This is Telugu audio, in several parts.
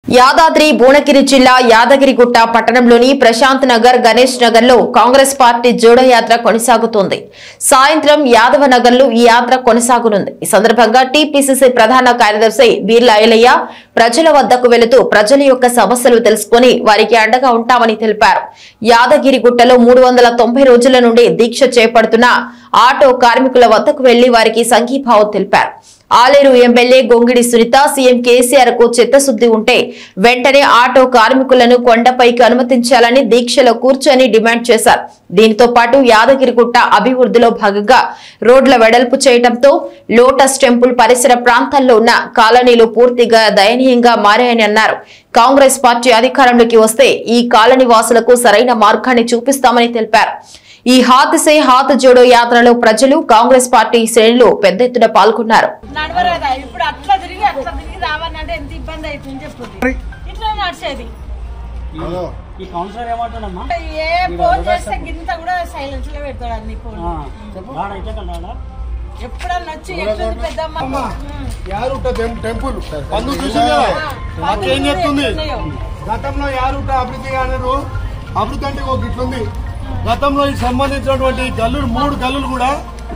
యాదాద్రి భువనగిరి జిల్లా యాదగిరిగుట్ట పట్టణంలోని ప్రశాంత్ నగర్ గణేష్ నగర్ లో కాంగ్రెస్ పార్టీ జోడో యాత్ర కొనసాగుతోంది సాయంత్రం యాదవ నగర్ లో ఈ యాత్ర కొనసాగనుంది ఈ సందర్భంగా టీపీసీసీ ప్రధాన కార్యదర్శి బీర్లా ఐలయ్య ప్రజల వద్దకు వెళుతూ ప్రజల యొక్క సమస్యలు తెలుసుకుని వారికి అండగా ఉంటామని తెలిపారు యాదగిరిగుట్టలో మూడు వందల తొంభై రోజుల నుండి దీక్ష చేపడుతున్న ఆటో కార్మికుల వద్దకు వెళ్లి వారికి సంఘీభావం తెలిపారు Aleru MLA Gongidi Sunitha CM KCR కు చిత్తశుద్ది ఉంటే వెంటనే ఆటో కార్మికులను కొండపైకి అనుమతించాలని దీక్షలో కూర్చొని డిమాండ్ చేశారు దీంతో పాటు యాదగిరిగుట్ట అభివృద్ధిలో భాగంగా రోడ్ల వెడల్పు చేయడంతో లోటస్ టెంపుల్ పరిసర ప్రాంతాల్లో ఉన్న కాలనీలు పూర్తిగా దయనీయంగా మారాయని అన్నారు కాంగ్రెస్ పార్టీ అధికారంలోకి వస్తే ఈ కాలనీ వాసులకు సరైన మార్గాన్ని చూపిస్తామని తెలిపారు ఈ హాత్ సే హాత్ జోడో యాత్రలో ప్రజలు కాంగ్రెస్ పార్టీ శ్రేణులు పెద్ద ఎత్తున పాల్గొన్నారు నడవరాదా ఇప్పుడు అట్లా తిరిగి అట్లా తిరిగి రావాలంటే ఎంత ఇబ్బంది అవుతుంది చెప్పు ఇట్లా నడిచేది ఈ కౌన్సిలర్ ఏమంటాడమ్మా ఏ ఫోన్ చేస్తే గింత కూడా సైలెన్స్ లో పెడతాడు అన్ని ఫోన్ రాడా ఇట్లా రాడా ఎప్పుడన్నా వచ్చి ఎట్లుంది పెద్దమ్మ ఉమ్. యారుట టెం- టెంపుల్ పందు చూసింది కదా మాకేం చెప్తుంది ఎట్లున్నాయో. గతంలో యారుట అభివృద్ధి అన్నారు అభివృద్ధి అంటే ఒక ఇట్లుంది గతంలో ఈ సంబంధించినటువంటి గల్లులు మూడు గల్లులు కూడా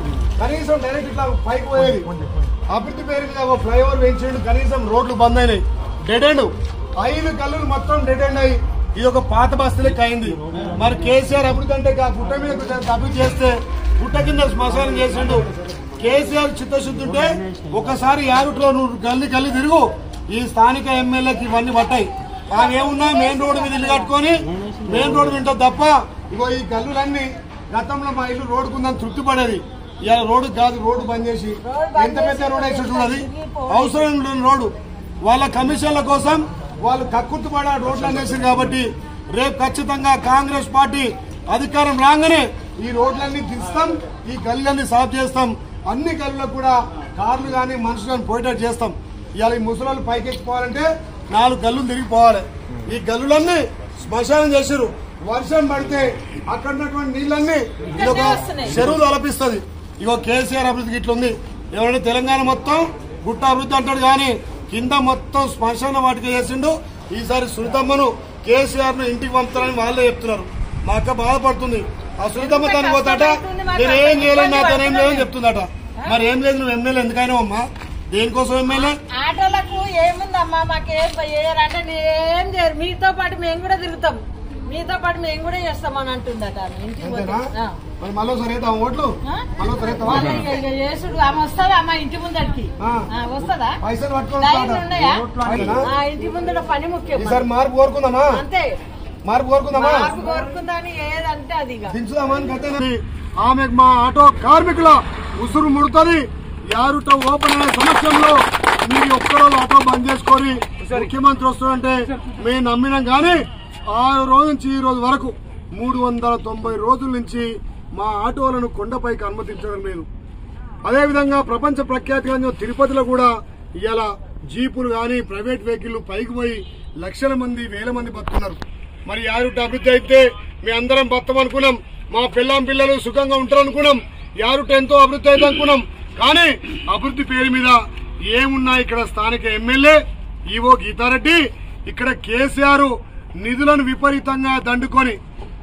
కనీసం డైరెక్ట్ ఇట్లా పైకి పోయేది అభివృద్ధి పేరు మీద ఒక ఫ్లైఓవర్ వేయించండు కనీసం రోడ్లు బంద్ అయినాయి డెడ్ ఎండ్ ఐదు గల్లులు మొత్తం డెడ్ ఎండ్ అయ్యి ఇది ఒక పాత బస్తీలకి అయింది మరి కేసీఆర్ అభివృద్ధి అంటే ఆ గుట్ట మీద కొంచెం అభివృద్ధి చేస్తే గుట్ట కింద శ్మశానం చేసిండు కేసీఆర్ చిత్తశుద్ధి ఉంటే ఒకసారి యారుట్లో నువ్వు గల్లి గల్లి తిరుగు ఈ స్థానిక ఎమ్మెల్యేకి ఇవన్నీ పట్టాయి అవేమున్నా మెయిన్ రోడ్డు మీద ఇల్లు కట్టుకొని మెయిన్ రోడ్డు వింటా తప్ప ఇగో ఈ గల్లులన్నీ గతంలో మా ఇల్లు రోడ్డుకుందని తృప్తి పడేది ఇలా రోడ్డు కాదు రోడ్డు బంద్ చేసి ఎంత పెద్ద రోడ్ వేసి చూడది అవసరం లేని రోడ్డు వాళ్ళ కమిషన్ల కోసం వాళ్ళు కక్కుర్తిపడ రోడ్లు అనేసారు కాబట్టి రేపు ఖచ్చితంగా కాంగ్రెస్ పార్టీ అధికారం రాగానే ఈ రోడ్లన్నీ తీస్తాం ఈ గల్లన్నీ సాఫ్ చేస్తాం అన్ని గల్లులకు కూడా కార్లు కానీ మనుషులను పోయేటట్టు చేస్తాం ఇవాళ ఈ ముసలాళ్ళు పైకెక్కిపోవాలంటే నాలుగు గల్లులు తిరిగిపోవాలి ఈ గల్లులన్నీ శ్మశానం చేసారు వర్షం పడితే అక్కడ ఉన్నటువంటి నీళ్ళన్నీ ఇది ఒక చెరువు తలపిస్తుంది ఇగో కేసీఆర్ అభివృద్ధికి ఇట్లుంది ఎవరంటే తెలంగాణ మొత్తం గుట్ట అభివృద్ధి అంటాడు కానీ కింద మొత్తం శ్మశాన వాటికి చేసిండు ఈసారి సునీతమ్మను కేసీఆర్ ను ఇంటికి పంపుతారని వాళ్ళే చెప్తున్నారు మా అక్క బాధపడుతుంది ఆ సునీతమ్మ తను పోతాట నేను ఏం చేయలేదు నా తను ఏం లేదని చెప్తుందట మరి ఏం లేదు నువ్వు ఎమ్మెల్యే ఎందుకైనా అమ్మా దేనికోసం ఎమ్మెల్యే ఆటోలకు ఏముందమ్మా మాకేం చేయరంటే ఏం చేయరు మీతో పాటు మేము కూడా తిరుగుతాం మీతో పాటు మేము కూడా చేస్తామని అంటుందట ఆమె ఇంటికి పోతే అంతేనా ఆ. మరి మళ్ళీ ఒకసారి అవుతావా ఓట్లు ఆ? మళ్ళీ ఒకసారి అవుతావా మళ్ళీ ఇక- ఇక చేసుడు ఆమె వస్తుందా అమ్మ ఇంటి ముందరికి ఆ. ఆ, వస్తుందా పైసలు పట్టుకొని లైన్లు వస్తాడట. ఉన్నాయా అంతేనా? ఆ, ఇంటి ముందర పని ముఖ్యం ఈసారి మార్పు కోరుకుందామా అంతే మార్పు కోరుకుందామా మార్పు కోరుకుందని ఏదంటే అది ఇక దించుదామా అని గతేనా? ఆమె మా ఆటో కార్మికుల ఉసురు ముడుతుంది యారుట ఓపెన్ అయిన సమక్షంలో మీరు ఒక్కరోజు ఆటో బంద్ చేసుకొని ముఖ్యమంత్రి వస్తారంటే మేము నమ్మినాం కానీ ఆ రోజు నుంచి ఈ రోజు వరకు మూడు వందల తొంభై రోజుల నుంచి మా ఆటోలను కొండపైకి అనుమతించడం లేదు అదేవిధంగా ప్రపంచ ప్రఖ్యాతిగా తిరుపతిలో కూడా ఇవాళ జీపులు కానీ ప్రైవేట్ వెహికల్ పైకి పోయి లక్షల మంది వేల మంది బతుకున్నారు మరి యారుట అభివృద్ధి అయితే మీ అందరం బతాం అనుకున్నాం మా పిల్లం పిల్లలు సుఖంగా ఉంటారు అనుకున్నాం యారుట ఎంతో అభివృద్ధి అయితే అనుకున్నాం కానీ అభివృద్ధి పేరు మీద ఏమున్నా ఇక్కడ స్థానిక ఎమ్మెల్యే ఈవో గీతారెడ్డి ఇక్కడ కేసీఆర్ నిధులను విపరీతంగా దండుకొని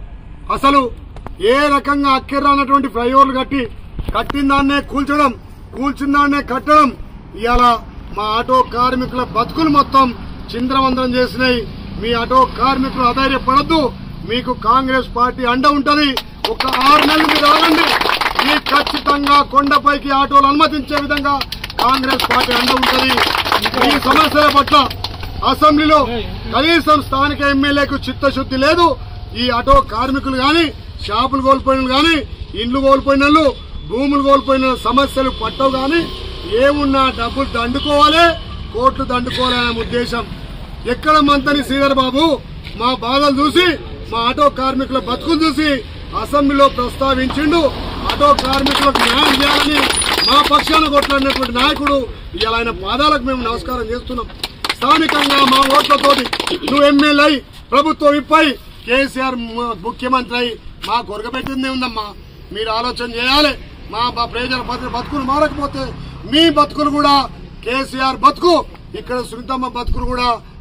అసలు ఏ రకంగా అక్కర్రానటువంటి ఫ్లైఓవర్లు కట్టి కట్టిన దాన్నే కూల్చడం కూల్చిన దాన్నే కట్టడం ఇవాళ మా ఆటో కార్మికుల బతుకులు మొత్తం చింద్రవందనం చేసినాయి మీ ఆటో కార్మికులు అధైర్యపడద్దు మీకు కాంగ్రెస్ పార్టీ అండ ఉంటది ఒక ఆరు నెలలు మీరు ఆగండి మీకు ఖచ్చితంగా కొండపైకి ఆటోలు అనుమతించే విధంగా కాంగ్రెస్ పార్టీ అండ ఉంటది ఈ సమస్యల పట్ల అసెంబ్లీలో కనీసం స్థానిక ఎమ్మెల్యేకు చిత్తశుద్ధి లేదు ఈ ఆటో కార్మికులు గాని షాపులు కోల్పోయిన గాని ఇండ్లు కోల్పోయిన వాళ్ళు, భూములు కోల్పోయిన సమస్యలు పట్టవు గాని ఏమున్నా డబ్బులు దండుకోవాలి కోట్లు దండుకోవాలనే ఉద్దేశం ఎక్కడ మంతని శ్రీధర్ బాబు మా బాధలు చూసి మా ఆటో కార్మికుల బతుకులు చూసి అసెంబ్లీలో ప్రస్తావించిండు ఆటో కార్మికులకు న్యాయం చేయాలని మా పక్షాన కొట్లాడినటువంటి నాయకుడు ఇవాళ ఆయన పాదాలకు మేము నమస్కారం చేస్తున్నాం స్థానికంగా మా ఓట్లతోటి నువ్వు ఎమ్మెల్యే అయి ప్రభుత్వం ఇప్పై కేసీఆర్ ము- ముఖ్యమంత్రి అయి మా కొరగబెట్టిందే ఉందమ్మా మీరు ఆలోచన చేయాలి మా మా ప్రజల బతు- బతుకులు మారకపోతే మీ బతుకులు కూడా కేసీఆర్ బతుకు ఇక్కడ సునీతమ్మ బతుకులు కూడా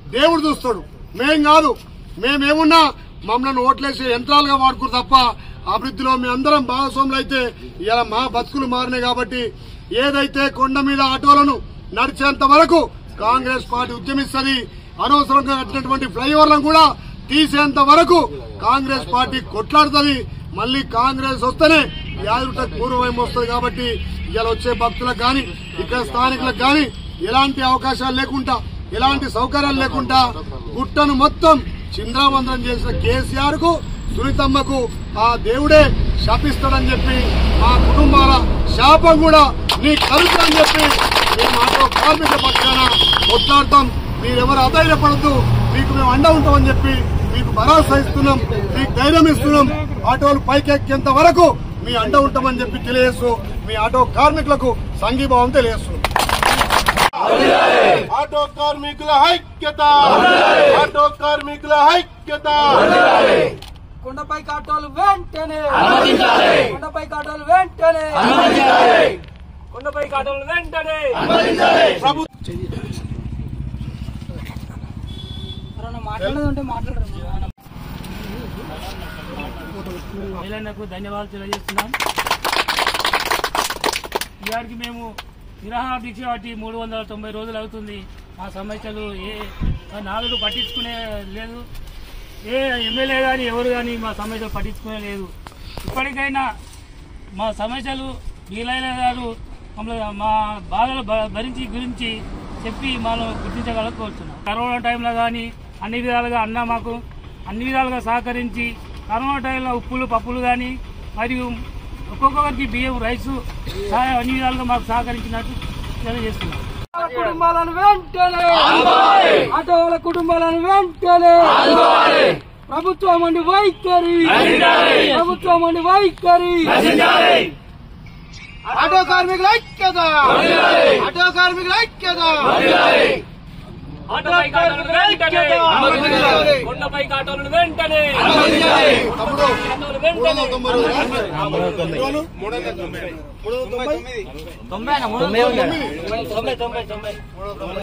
దేవుడు చూస్తాడు మేం కాదు మేమేమున్నా మమ్మల్ని ఓట్లేసే యంత్రాలుగా వాడుకురు తప్ప అభివృద్ధిలో మీ అందరం భాగస్వాములు అయితే ఇలా మా బతుకులు మారినాయి కాబట్టి ఏదైతే కొండ మీద ఆటోలను నడిచేంత వరకు కాంగ్రెస్ పార్టీ ఉద్యమిస్తుంది అనవసరంగా కట్టినటువంటి ఫ్లైఓవర్లను కూడా తీసేంత వరకు కాంగ్రెస్ పార్టీ కొట్లాడుతుంది మళ్ళీ కాంగ్రెస్ వస్తేనే యాదృట పూర్వం వస్తుంది కాబట్టి ఇలా వచ్చే భక్తులకు గాని ఇక్కడ స్థానికులకు గాని ఎలాంటి అవకాశాలు లేకుండా ఎలాంటి సౌకర్యాలు లేకుండా గుట్టను మొత్తం చింద్రావందనం చేసిన కేసీఆర్ కు సునీతమ్మకు ఆ దేవుడే శాపిస్తాడని చెప్పి మా కుటుంబాల శాపం కూడా నీ కలుగు అని చెప్పి మేము ఆటో కార్మిక పక్షాన కొట్లాడతాం మీరెవరు అధైర్యపడద్దు మీకు మేము అండ ఉంటామని చెప్పి మీకు భరోసా ఇస్తున్నాం మీకు ధైర్యం ఇస్తున్నాం ఆటోలు పైకెక్కేంత వరకు మీ అండ ఉంటామని చెప్పి తెలియజేస్తూ మీ ఆటో కార్మికులకు సంఘీభావం తెలియజేస్తున్నాం ఆటో కార్మికుల ఐక్యత ఆటో కార్మికుల ఐక్యత కొండపై కాటోలు వెంటనే కొండపై కాటోలు వెంటనే కొండపై కాటోలు వెంటనే మాట్లాడదంటే మాట్లాడరు మహిళలకు ధన్యవాదాలు తెలియజేస్తున్నాం ఇవాటికి మేము నిరాహార దీక్ష బట్టి మూడు వందల తొంభై రోజులు అవుతుంది మా సమస్యలు ఏ నాలుగు పట్టించుకునే లేదు ఏ ఎమ్మెల్యే కానీ ఎవరు కానీ మా సమస్యలు పట్టించుకునే లేదు ఇప్పటికైనా మా సమస్యలు వీలైన గారు మమ్మల్ని మా బాధలు భ- భరించి గురించి చెప్పి మనం గుర్తించగల కోరుతున్నాం కరోనా టైంలో కానీ అన్ని విధాలుగా అన్న మాకు అన్ని విధాలుగా సహకరించి కరోనా టైంలో ఉప్పులు పప్పులు కానీ మరియు ఒక్కొక్కరికి బియ్యం రైసు సహాయం అన్ని విధాలుగా మాకు సహకరించినట్టు తెలియజేస్తున్నాం కుటుంబాలను వెంటనే ఆటో వాళ్ళ కుటుంబాలను వెంటనే ప్రభుత్వం అండి వైఖరి ప్రభుత్వం అండి వైఖరి ఆటో కార్మికుల ఐక్యత ఆటో కార్మికుల ఐక్యత ఆటోపై కాటోలు వెంటనే కొండపై కాటోలు వెంటనే తమ్ముడు కాటోలు వెంటనే తొంభై రోజులు మూడు వందల తొంభై మూడు వందల తొంభై తొంభై తొంభై తొంభై